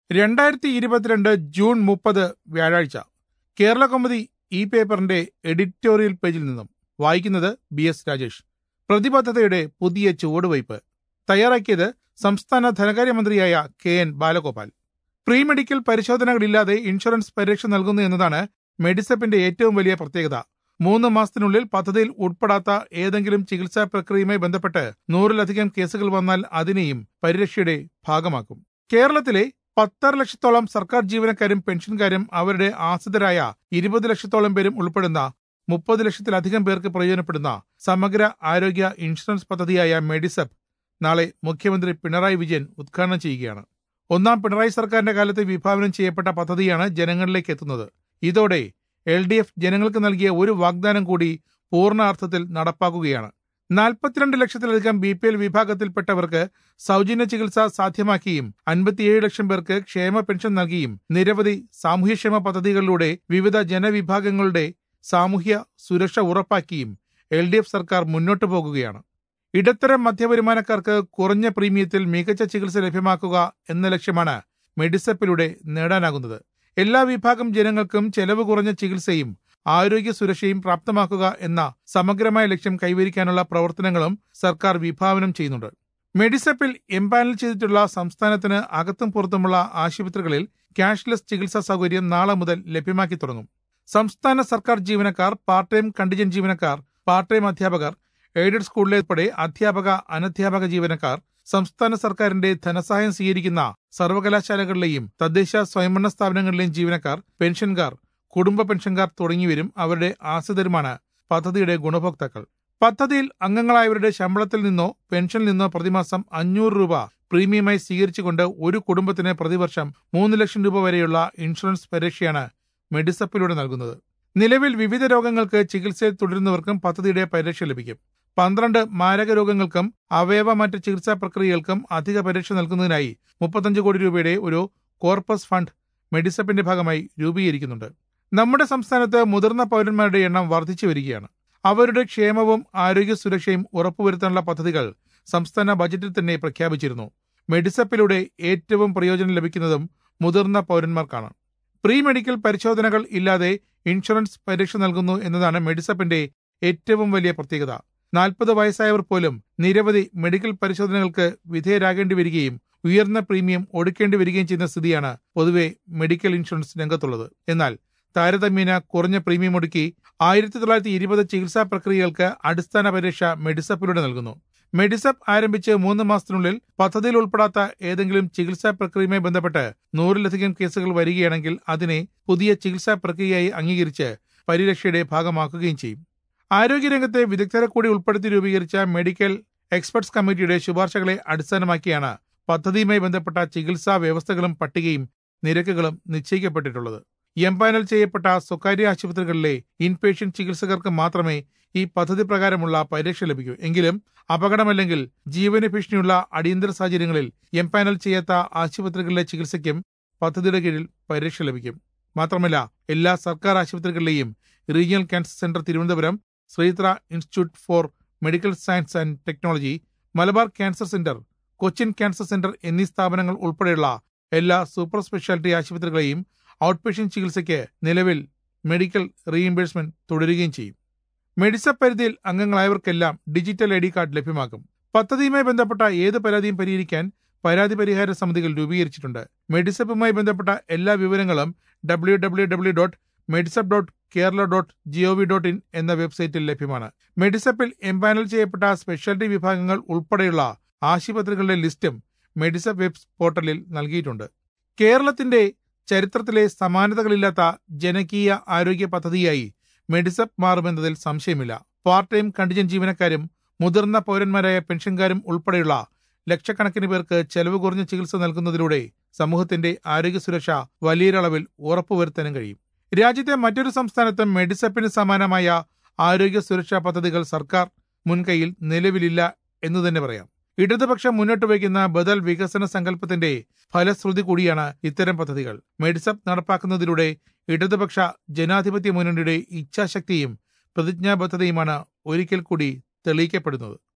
രണ്ടായിരത്തി ഇരുപത്തിരണ്ട് ജൂൺ മുപ്പത് വ്യാഴാഴ്ച കേരള കൗമുദി ഈ പേപ്പറിന്റെ എഡിറ്റോറിയൽ പേജിൽ നിന്നും വായിക്കുന്നത് ബി എസ് രാജേഷ് പ്രതിബദ്ധതയുടെ പുതിയ ചുവടുവയ്പ് തയ്യാറാക്കിയത് സംസ്ഥാന ധനകാര്യമന്ത്രിയായ K N Balagopal pre medical പരിശോധനകളില്ലാതെ ഇൻഷുറൻസ് പരിരക്ഷ നൽകുന്നു എന്നതാണ് മെഡിസെപ്പിന്റെ ഏറ്റവും വലിയ പ്രത്യേകത മൂന്ന് മാസത്തിനുള്ളിൽ പദ്ധതിയിൽ ഉൾപ്പെടാത്ത ഏതെങ്കിലും ചികിത്സാ പ്രക്രിയയുമായി ബന്ധപ്പെട്ട് നൂറിലധികം കേസുകൾ വന്നാൽ അതിനെയും പരിരക്ഷയുടെ ഭാഗമാക്കും കേരളത്തിലെ പത്തര ലക്ഷത്തോളം സർക്കാർ ജീവനക്കാരും പെൻഷൻകാരും അവരുടെ ആശ്രിതരായ ഇരുപത് ലക്ഷത്തോളം പേരും ഉൾപ്പെടുന്ന മുപ്പത് ലക്ഷത്തിലധികം പേർക്ക് പ്രയോജനപ്പെടുന്ന സമഗ്ര ആരോഗ്യ ഇൻഷുറൻസ് പദ്ധതിയായ മെഡിസെപ്പ് നാളെ മുഖ്യമന്ത്രി പിണറായി വിജയൻ ഉദ്ഘാടനം ചെയ്യുകയാണ് ഒന്നാം പിണറായി സർക്കാരിന്റെ കാലത്ത് വിഭാവനം ചെയ്യപ്പെട്ട പദ്ധതിയാണ് ജനങ്ങളിലേക്ക് എത്തുന്നത് ഇതോടെ എൽ ഡി എഫ് ജനങ്ങൾക്ക് നൽകിയ ഒരു വാഗ്ദാനം കൂടി പൂർണ്ണ അർത്ഥത്തിൽ നടപ്പാക്കുകയാണ് നാൽപ്പത്തിരണ്ട് ലക്ഷത്തിലധികം ബി പി എൽ വിഭാഗത്തിൽപ്പെട്ടവർക്ക് സൗജന്യ ചികിത്സ സാധ്യമാക്കിയും അൻപത്തിയേഴ് ലക്ഷം പേർക്ക് ക്ഷേമ പെൻഷൻ നൽകിയും നിരവധി സാമൂഹ്യക്ഷേമ പദ്ധതികളിലൂടെ വിവിധ ജനവിഭാഗങ്ങളുടെ സാമൂഹ്യ സുരക്ഷ ഉറപ്പാക്കിയും എൽ ഡി എഫ് സർക്കാർ മുന്നോട്ടു പോകുകയാണ് ഇടത്തരം മധ്യവരുമാനക്കാർക്ക് കുറഞ്ഞ പ്രീമിയത്തിൽ മികച്ച ചികിത്സ ലഭ്യമാക്കുക എന്ന ലക്ഷ്യമാണ് മെഡിസെപ്പിലൂടെ നേടാനാകുന്നത് എല്ലാ വിഭാഗം ജനങ്ങൾക്കും ചെലവ് കുറഞ്ഞ ചികിത്സയും ആരോഗ്യ സുരക്ഷയും പ്രാപ്തമാക്കുക എന്ന സമഗ്രമായ ലക്ഷ്യം കൈവരിക്കാനുള്ള പ്രവർത്തനങ്ങളും സർക്കാർ വിഭാവനം ചെയ്യുന്നുണ്ട് മെഡിസെപ്പിൽ എംപാനൽ ചെയ്തിട്ടുള്ള സംസ്ഥാനത്തിന് അകത്തും പുറത്തുമുള്ള ആശുപത്രികളിൽ ക്യാഷ്ലെസ് ചികിത്സാ സൗകര്യം നാളെ മുതൽ ലഭ്യമാക്കി തുടങ്ങും സംസ്ഥാന സർക്കാർ ജീവനക്കാർ പാർട്ട് ടൈം കണ്ടിജന്റ് ജീവനക്കാർ പാർട്ട് ടൈം അധ്യാപകർ എയ്ഡഡ് സ്കൂളിലെ ഉൾപ്പെടെ അധ്യാപക അനധ്യാപക ജീവനക്കാർ സംസ്ഥാന സർക്കാരിന്റെ ധനസഹായം സ്വീകരിക്കുന്ന സർവകലാശാലകളിലെയും തദ്ദേശ സ്വയംഭരണ സ്ഥാപനങ്ങളിലെയും ജീവനക്കാർ പെൻഷൻകാർ കുടുംബ പെൻഷൻകാർ തുടങ്ങിയവരും അവരുടെ ആശ്രിതരുമാണ് പദ്ധതിയുടെ ഗുണഭോക്താക്കൾ പദ്ധതിയിൽ അംഗങ്ങളായവരുടെ ശമ്പളത്തിൽ നിന്നോ പെൻഷനിൽ നിന്നോ പ്രതിമാസം അഞ്ഞൂറ് രൂപ പ്രീമിയമായി സ്വീകരിച്ചുകൊണ്ട് ഒരു കുടുംബത്തിന് പ്രതിവർഷം മൂന്ന് ലക്ഷം രൂപ വരെയുള്ള ഇൻഷുറൻസ് പരിരക്ഷയാണ് മെഡിസപ്പിലൂടെ നൽകുന്നത് നിലവിൽ വിവിധ രോഗങ്ങൾക്ക് ചികിത്സയിൽ തുടരുന്നവർക്കും പദ്ധതിയുടെ പരിരക്ഷ ലഭിക്കും പന്ത്രണ്ട് മാരക രോഗങ്ങൾക്കും അവയവമാറ്റ ചികിത്സാ പ്രക്രിയകൾക്കും അധിക പരിരക്ഷ നൽകുന്നതിനായി മുപ്പത്തഞ്ച് കോടി രൂപയുടെ ഒരു കോർപ്പസ് ഫണ്ട് മെഡിസപ്പിന്റെ ഭാഗമായി രൂപീകരിക്കുന്നുണ്ട് നമ്മുടെ സംസ്ഥാനത്ത് മുതിർന്ന പൗരന്മാരുടെ എണ്ണം വർദ്ധിച്ചു വരികയാണ് അവരുടെ ക്ഷേമവും ആരോഗ്യ സുരക്ഷയും ഉറപ്പുവരുത്താനുള്ള പദ്ധതികൾ സംസ്ഥാന ബജറ്റിൽ തന്നെ പ്രഖ്യാപിച്ചിരുന്നു മെഡിസപ്പിലൂടെ ഏറ്റവും പ്രയോജനം ലഭിക്കുന്നതും മുതിർന്ന പൗരന്മാർക്കാണ് പ്രീ മെഡിക്കൽ പരിശോധനകൾ ഇല്ലാതെ ഇൻഷുറൻസ് പരിരക്ഷ നൽകുന്നു എന്നതാണ് മെഡിസപ്പിന്റെ ഏറ്റവും വലിയ പ്രത്യേകത നാൽപ്പത് വയസ്സായവർ പോലും നിരവധി മെഡിക്കൽ പരിശോധനകൾക്ക് വിധേയരാകേണ്ടി വരികയും ഉയർന്ന പ്രീമിയം ഒടുക്കേണ്ടി വരികയും ചെയ്യുന്ന സ്ഥിതിയാണ് പൊതുവെ മെഡിക്കൽ ഇൻഷുറൻസ് രംഗത്തുള്ളത് എന്നാൽ താരതമ്യേന കുറഞ്ഞ പ്രീമിയം ഒടുക്കി ആയിരത്തി തൊള്ളായിരത്തി ഇരുപത് ചികിത്സാ പ്രക്രിയകൾക്ക് അടിസ്ഥാന പരിരക്ഷ മെഡിസപ്പിലൂടെ നൽകുന്നു മെഡിസപ്പ് ആരംഭിച്ച് മൂന്ന് മാസത്തിനുള്ളിൽ പദ്ധതിയിൽ ഉൾപ്പെടാത്ത ഏതെങ്കിലും ചികിത്സാ പ്രക്രിയയുമായി ബന്ധപ്പെട്ട് നൂറിലധികം കേസുകൾ വരികയാണെങ്കിൽ അതിനെ പുതിയ ചികിത്സാ പ്രക്രിയയായി അംഗീകരിച്ച് പരിരക്ഷയുടെ ഭാഗമാക്കുകയും ചെയ്യും ആരോഗ്യരംഗത്തെ വിദഗ്ധരെ കൂടി ഉൾപ്പെടുത്തി രൂപീകരിച്ച മെഡിക്കൽ എക്സ്പെർട്സ് കമ്മിറ്റിയുടെ ശുപാർശകളെ അടിസ്ഥാനമാക്കിയാണ് പദ്ധതിയുമായി ബന്ധപ്പെട്ട ചികിത്സാ വ്യവസ്ഥകളും പട്ടികയും നിരക്കുകളും നിശ്ചയിക്കപ്പെട്ടിട്ടുള്ളത് എംപാനൽ ചെയ്യപ്പെട്ട സ്വകാര്യ ആശുപത്രികളിലെ ഇൻപേഷ്യന്റ് ചികിത്സകർക്ക് മാത്രമേ ഈ പദ്ധതി പ്രകാരമുള്ള പരിരക്ഷ ലഭിക്കൂ എങ്കിലും അപകടമല്ലെങ്കിൽ ജീവന ഭീഷണിയുള്ള അടിയന്തര സാഹചര്യങ്ങളിൽ എംപാനൽ ചെയ്യാത്ത ആശുപത്രികളിലെ ചികിത്സയ്ക്കും പദ്ധതിയുടെ കീഴിൽ പരിരക്ഷ ലഭിക്കും മാത്രമല്ല എല്ലാ സർക്കാർ ആശുപത്രികളിലെയും റീജിയണൽ ക്യാൻസർ സെന്റർ തിരുവനന്തപുരം ശ്രീത്ര institute for medical science and technology Malabar cancer centre Cochin cancer centre എന്നീ സ്ഥാപനങ്ങൾ ഉൾപ്പെടെയുള്ള എല്ലാ സൂപ്പർ സ്പെഷ്യാലിറ്റി ആശുപത്രികളെയും ഔട്ട് പേഷ്യന്റ് ചികിത്സയ്ക്ക് നിലവിൽ മെഡിക്കൽ റീഇംബേഴ്സ്മെന്റ് തുടരുകയും ചെയ്യും മെഡിസപ്പ് പരിധിയിൽ അംഗങ്ങളായവർക്കെല്ലാം ഡിജിറ്റൽ ഐ ഡി കാർഡ് ലഭ്യമാക്കും പദ്ധതിയുമായി ബന്ധപ്പെട്ട ഏത് പരാതിയും പരിഹരിക്കാൻ പരാതി പരിഹാര സമിതികൾ രൂപീകരിച്ചിട്ടുണ്ട് മെഡിസപ്പുമായി ബന്ധപ്പെട്ട എല്ലാ വിവരങ്ങളും W W W dot Medisep dot Kerala dot G O V dot in എന്ന വെബ്സൈറ്റിൽ ലഭ്യമാണ് മെഡിസപ്പിൽ എംപാനൽ ചെയ്യപ്പെട്ട സ്പെഷ്യാലിറ്റി വിഭാഗങ്ങൾ ഉൾപ്പെടെയുള്ള ആശുപത്രികളുടെ ലിസ്റ്റും മെഡിസപ്പ് വെബ് പോർട്ടലിൽ നൽകിയിട്ടുണ്ട് കേരളത്തിന്റെ ചരിത്രത്തിലെ സമാനതകളില്ലാത്ത ജനകീയ ആരോഗ്യ പദ്ധതിയായി മെഡിസപ്പ് മാറുമെന്നതിൽ സംശയമില്ല പാർട്ട് ടൈം കണ്ടിജന്റ് ജീവനക്കാരും മുതിർന്ന പൗരന്മാരായ പെൻഷൻകാരും ഉൾപ്പെടെയുള്ള ലക്ഷക്കണക്കിന് പേർക്ക് ചെലവ് കുറഞ്ഞ ചികിത്സ നൽകുന്നതിലൂടെ സമൂഹത്തിന്റെ ആരോഗ്യ സുരക്ഷ വലിയൊരളവിൽ ഉറപ്പുവരുത്താനും കഴിയും രാജ്യത്തെ മറ്റൊരു സംസ്ഥാനത്തും മെഡിസപ്പിന് സമാനമായ ആരോഗ്യ സുരക്ഷാ പദ്ധതികൾ സർക്കാർ മുൻകൈയിൽ നിലവിലില്ല എന്ന് തന്നെ പറയാം ഇടതുപക്ഷം മുന്നോട്ട് വയ്ക്കുന്ന ബദൽ വികസന സങ്കല്പത്തിന്റെ ഫലശ്രുതി കൂടിയാണ് ഇത്തരം പദ്ധതികൾ മെഡിസപ്പ് നടപ്പാക്കുന്നതിലൂടെ ഇടതുപക്ഷ ജനാധിപത്യ മുന്നണിയുടെ ഇച്ഛാശക്തിയും പ്രതിജ്ഞാബദ്ധതയുമാണ് ഒരിക്കൽ കൂടി തെളിയിക്കപ്പെടുന്നത്